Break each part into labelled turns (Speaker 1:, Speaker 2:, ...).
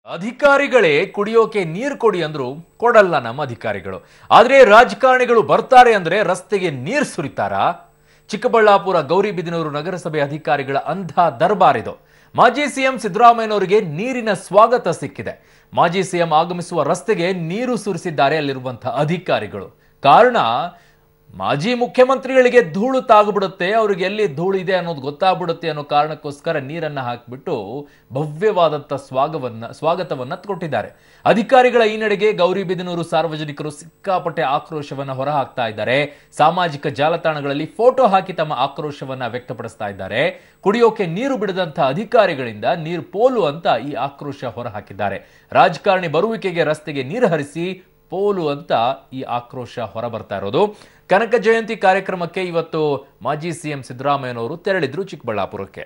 Speaker 1: ಅಧಿಕಾರಿಗಳೇ ಕುಡಿಯೋಕೆ ನೀರು ಕೊಡಿ ಅಂದ್ರು ಕೊಡಲ್ಲ ನಮ್ಮ ಅಧಿಕಾರಿಗಳು ಆದ್ರೆ ರಾಜಕಾರಣಿಗಳು ಬರ್ತಾರೆ ಅಂದ್ರೆ ರಸ್ತೆಗೆ ನೀರು ಸುರಿತಾರಾ ಚಿಕ್ಕಬಳ್ಳಾಪುರ ಗೌರಿಬಿದನೂರು ನಗರಸಭೆ ಅಧಿಕಾರಿಗಳ ಅಂಧ ದರ್ಬಾರ್ ಇದು ಮಾಜಿ ಸಿಎಂ ಸಿದ್ದರಾಮಯ್ಯನವರಿಗೆ ನೀರಿನ ಸ್ವಾಗತ ಸಿಕ್ಕಿದೆ ಮಾಜಿ ಸಿಎಂ ಆಗಮಿಸುವ ರಸ್ತೆಗೆ ನೀರು ಸುರಿಸಿದ್ದಾರೆ ಅಲ್ಲಿರುವಂತಹ ಅಧಿಕಾರಿಗಳು ಕಾರಣ ಮಾಜಿ ಮುಖ್ಯಮಂತ್ರಿಗಳಿಗೆ ಧೂಳು ತಾಗ್ಬಿಡುತ್ತೆ ಅವ್ರಿಗೆ ಎಲ್ಲಿ ಧೂಳು ಇದೆ ಅನ್ನೋದು ಗೊತ್ತಾಗ್ಬಿಡುತ್ತೆ ಅನ್ನೋ ಕಾರಣಕ್ಕೋಸ್ಕರ ನೀರನ್ನ ಹಾಕಿಬಿಟ್ಟು ಭವ್ಯವಾದಂಥ ಸ್ವಾಗವನ್ನ ಸ್ವಾಗತವನ್ನ ಕೊಟ್ಟಿದ್ದಾರೆ ಅಧಿಕಾರಿಗಳ ಈ ನಡೆಗೆ ಗೌರಿಬಿದನೂರು ಸಾರ್ವಜನಿಕರು ಸಿಕ್ಕಾಪಟ್ಟೆ ಆಕ್ರೋಶವನ್ನ ಹೊರಹಾಕ್ತಾ ಇದ್ದಾರೆ ಸಾಮಾಜಿಕ ಜಾಲತಾಣಗಳಲ್ಲಿ ಫೋಟೋ ಹಾಕಿ ತಮ್ಮ ಆಕ್ರೋಶವನ್ನ ವ್ಯಕ್ತಪಡಿಸ್ತಾ ಇದ್ದಾರೆ ಕುಡಿಯೋಕೆ ನೀರು ಬಿಡದಂತ ಅಧಿಕಾರಿಗಳಿಂದ ನೀರು ಪೋಲು ಅಂತ ಈ ಆಕ್ರೋಶ ಹೊರಹಾಕಿದ್ದಾರೆ ರಾಜಕಾರಣಿ ಬರುವಿಕೆಗೆ ರಸ್ತೆಗೆ ನೀರು ಹರಿಸಿ ಪೋಲು ಅಂತ ಈ ಆಕ್ರೋಶ ಹೊರಬರ್ತಾ ಇರೋದು ಕನಕ ಜಯಂತಿ ಕಾರ್ಯಕ್ರಮಕ್ಕೆ ಇವತ್ತು ಮಾಜಿ ಸಿಎಂ ಸಿದ್ದರಾಮಯ್ಯನವರು ತೆರಳಿದ್ರು ಚಿಕ್ಕಬಳ್ಳಾಪುರಕ್ಕೆ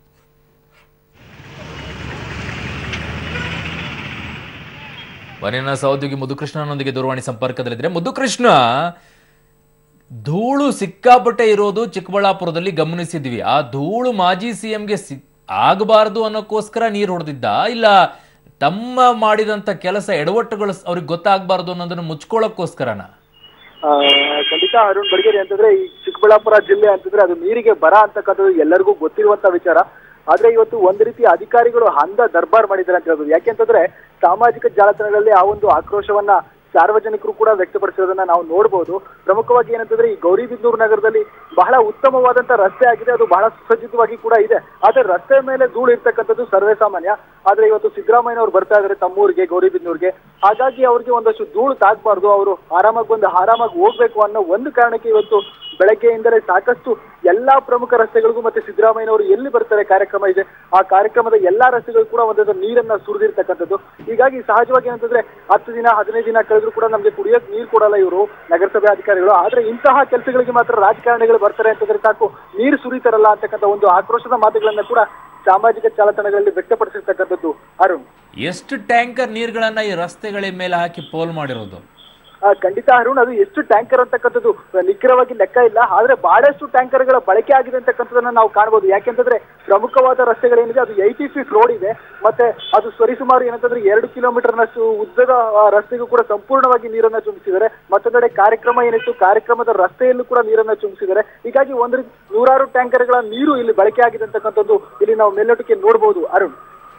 Speaker 1: ವನಿನ ಸಹೋದ್ಯೋಗಿ ಮುದುಕೃಷ್ಣನೊಂದಿಗೆ ದೂರವಾಣಿ ಸಂಪರ್ಕದಲ್ಲಿದ್ರೆ ಮುದುಕೃಷ್ಣ ಧೂಳು ಸಿಕ್ಕಾಪಟ್ಟೆ ಇರೋದು ಚಿಕ್ಕಬಳ್ಳಾಪುರದಲ್ಲಿ ಗಮನಿಸಿದ್ವಿ ಆ ಧೂಳು ಮಾಜಿ ಸಿಎಂಗೆ ಸಿ ಆಗಬಾರದು ಅನ್ನೋಕ್ಕೋಸ್ಕರ ನೀರು ಹೊಡೆದಿದ್ದ ಇಲ್ಲ ತಮ್ಮ ಮಾಡಿದಂತ ಕೆಲಸ ಎಡವಟ್ಟುಗಳು ಅವ್ರಿಗೆ ಗೊತ್ತಾಗಬಾರ್ದು ಅನ್ನೋದನ್ನ ಮುಚ್ಕೊಳ್ಳೋಕ್ಕೋಸ್ಕರನ
Speaker 2: ಆ, ಖಂಡಿತ ಅರುಣ್ ಬಡಗೇರಿ ಅಂತಂದ್ರೆ ಈ ಚಿಕ್ಕಬಳ್ಳಾಪುರ ಜಿಲ್ಲೆ ಅಂತಂದ್ರೆ ಅದು ನೀರಿಗೆ ಬರ ಅಂತಕ್ಕಂಥದ್ದು ಎಲ್ಲರಿಗೂ ಗೊತ್ತಿರುವಂತ ವಿಚಾರ ಆದ್ರೆ ಇವತ್ತು ಒಂದ್ ರೀತಿ ಅಧಿಕಾರಿಗಳು ಹಂದ ದರ್ಬಾರ್ ಮಾಡಿದ್ದಾರೆ ಅಂತ ಹೇಳ್ಬೋದು ಯಾಕೆಂತಂದ್ರೆ ಸಾಮಾಜಿಕ ಜಾಲತಾಣಗಳಲ್ಲಿ ಆ ಒಂದು ಆಕ್ರೋಶವನ್ನ ಸಾರ್ವಜನಿಕರು ಕೂಡ ವ್ಯಕ್ತಪಡಿಸಿರೋದನ್ನ ನಾವು ನೋಡಬಹುದು ಪ್ರಮುಖವಾಗಿ ಏನಂತಂದ್ರೆ ಈ ಗೌರಿಬಿದನೂರು ನಗರದಲ್ಲಿ ಬಹಳ ಉತ್ತಮವಾದಂತ ರಸ್ತೆ ಆಗಿದೆ ಅದು ಬಹಳ ಸುಸಜ್ಜಿತವಾಗಿ ಕೂಡ ಇದೆ ಆದ್ರೆ ರಸ್ತೆ ಮೇಲೆ ಧೂಳು ಇರ್ತಕ್ಕಂಥದ್ದು ಸರ್ವೇ ಸಾಮಾನ್ಯ ಆದ್ರೆ ಇವತ್ತು ಸಿದ್ದರಾಮಯ್ಯ ಅವರು ಬರ್ತಾ ಇದ್ದಾರೆ ತಮ್ಮೂರಿಗೆ ಗೌರಿಬಿದನೂರಿಗೆ ಹಾಗಾಗಿ ಅವ್ರಿಗೆ ಒಂದಷ್ಟು ಧೂಳು ತಾಗಬಾರ್ದು ಅವರು ಆರಾಮಾಗಿ ಬಂದು ಆರಾಮಾಗಿ ಹೋಗ್ಬೇಕು ಅನ್ನೋ ಒಂದು ಕಾರಣಕ್ಕೆ ಇವತ್ತು ಬೆಳಗ್ಗೆಯಿಂದಲೇ ಸಾಕಷ್ಟು ಎಲ್ಲಾ ಪ್ರಮುಖ ರಸ್ತೆಗಳಿಗೂ ಮತ್ತೆ ಸಿದ್ದರಾಮಯ್ಯನವರು ಎಲ್ಲಿ ಬರ್ತಾರೆ ಕಾರ್ಯಕ್ರಮ ಇದೆ ಆ ಕಾರ್ಯಕ್ರಮದ ಎಲ್ಲಾ ರಸ್ತೆಗಳು ಕೂಡ ಒಂದೊಂದು ನೀರನ್ನ ಸುರಿದಿರ್ತಕ್ಕಂಥದ್ದು ಹೀಗಾಗಿ ಸಹಜವಾಗಿ ಏನಂತಂದ್ರೆ ಹತ್ತು ದಿನ ಹದಿನೈದು ದಿನ ಕಳೆದ್ರು ಕೂಡ ನಮ್ಗೆ ಕುಡಿಯೋಕ್ ನೀರು ಕೊಡಲ್ಲ ಇವರು ನಗರಸಭೆ ಅಧಿಕಾರಿಗಳು ಆದ್ರೆ ಇಂತಹ ಕೆಲಸಗಳಿಗೆ ಮಾತ್ರ ರಾಜಕಾರಣಿಗಳು ಬರ್ತಾರೆ ಅಂತಂದ್ರೆ ಸಾಕು ನೀರು ಸುರಿತಾರಲ್ಲ ಅಂತಕ್ಕಂಥ ಒಂದು ಆಕ್ರೋಶದ ಮಾತುಗಳನ್ನ ಕೂಡ ಸಾಮಾಜಿಕ ಜಾಲತಾಣಗಳಲ್ಲಿ ವ್ಯಕ್ತಪಡಿಸಿರ್ತಕ್ಕಂಥದ್ದು ಅರುಣ್
Speaker 1: ಎಷ್ಟು ಟ್ಯಾಂಕರ್ ನೀರುಗಳನ್ನ ಈ ರಸ್ತೆಗಳ ಮೇಲೆ ಹಾಕಿ ಪೋಲ್ ಮಾಡಿರೋದು
Speaker 2: ಆ, ಖಂಡಿತ ಅರುಣ್ ಅದು ಎಷ್ಟು ಟ್ಯಾಂಕರ್ ಅಂತಕ್ಕಂಥದ್ದು ನಿಖರವಾಗಿ ಲೆಕ್ಕ ಇಲ್ಲ ಆದ್ರೆ ಬಹಳಷ್ಟು ಟ್ಯಾಂಕರ್ಗಳ ಬಳಕೆ ಆಗಿದೆ ಅಂತಕ್ಕಂಥದ್ದನ್ನ ನಾವು ಕಾಣಬಹುದು ಯಾಕೆಂತಂದ್ರೆ ಪ್ರಮುಖವಾದ ರಸ್ತೆಗಳೇನಿದೆ ಅದು ಏಯ್ಟಿ ಫೀಟ್ ರೋಡ್ ಇದೆ ಮತ್ತೆ ಅದು ಸರಿಸುಮಾರು ಏನಂತಂದ್ರೆ ಎರಡು ಕಿಲೋಮೀಟರ್ನಷ್ಟು ಉದ್ದದ ಆ, ರಸ್ತೆಗೂ ಕೂಡ ಸಂಪೂರ್ಣವಾಗಿ ನೀರನ್ನ ಚುಂಬಿಸಿದ್ದಾರೆ ಮತ್ತೊಂದೆಡೆ ಕಾರ್ಯಕ್ರಮ ಏನಿತ್ತು ಕಾರ್ಯಕ್ರಮದ ರಸ್ತೆಯಲ್ಲೂ ಕೂಡ ನೀರನ್ನ ಚುಂಬಿಸಿದ್ದಾರೆ ಹೀಗಾಗಿ ಒಂದ್ ರೀತಿ ನೂರಾರು ಟ್ಯಾಂಕರ್ಗಳ ನೀರು ಇಲ್ಲಿ ಬಳಕೆ ಆಗಿದೆ ಅಂತಕ್ಕಂಥದ್ದು ಇಲ್ಲಿ ನಾವು ಮೇಲ್ನೋಟಕ್ಕೆ ನೋಡಬಹುದು ಅರುಣ್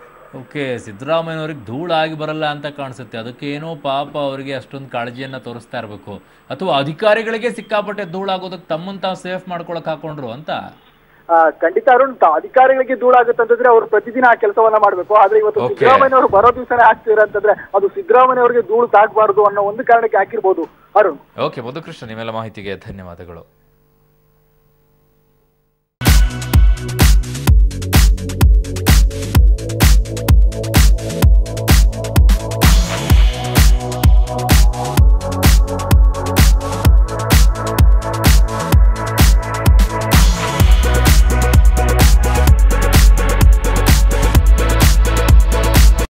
Speaker 1: ಓಕೆ ಸಿದ್ದರಾಮಯ್ಯನವ್ರಿಗೆ ಧೂಳಾಗಿ ಬರಲ್ಲ ಅಂತ ಕಾಣಿಸುತ್ತೆ ಅದಕ್ಕೆ ಏನೋ ಪಾಪ ಅವರಿಗೆ ಅಷ್ಟೊಂದು ಕಾಳಜಿಯನ್ನ ತೋರಿಸ್ತಾ ಇರಬೇಕು ಅಥವಾ ಅಧಿಕಾರಿಗಳಿಗೆ ಸಿಕ್ಕಾಪಟ್ಟೆ ಧೂಳಾಗೋದಕ್ಕೆ ತಮ್ಮನ್ನು ತಾವು ಸೇಫ್ ಮಾಡ್ಕೊಳಕ್ ಹಾಕೊಂಡ್ರು ಅಂತ
Speaker 2: ಆ, ಖಂಡಿತ ಅರುಣ್ ತ- ಅಧಿಕಾರಿಗಳಿಗೆ ಧೂಳಾಗುತ್ತೆ ಅಂತಂದ್ರೆ ಅವರು ಪ್ರತಿದಿನ ಆ ಕೆಲಸವನ್ನ ಮಾಡ್ಬೇಕು ಆದ್ರೆ ಇವತ್ತು
Speaker 1: Okay.
Speaker 2: ಸಿದ್ದರಾಮಯ್ಯ ಅವರು ಬರೋ ದಿವಸನೇ ಆಗ್ತಿರ ಅಂತಂದ್ರೆ ಅದು ಸಿದ್ದರಾಮಯ್ಯ ಅವರಿಗೆ ಧೂಳು ತಾಗಬಾರ್ದು ಅನ್ನೋ ಒಂದು ಕಾರಣಕ್ಕೆ ಹಾಕಿರ್ಬೋದು ಅರುಣ್
Speaker 1: ಓಕೆ ಮಧುಕೃಷ್ಣ ನಿಮ್ಮೆಲ್ಲ ಮಾಹಿತಿಗೆ ಧನ್ಯವಾದಗಳು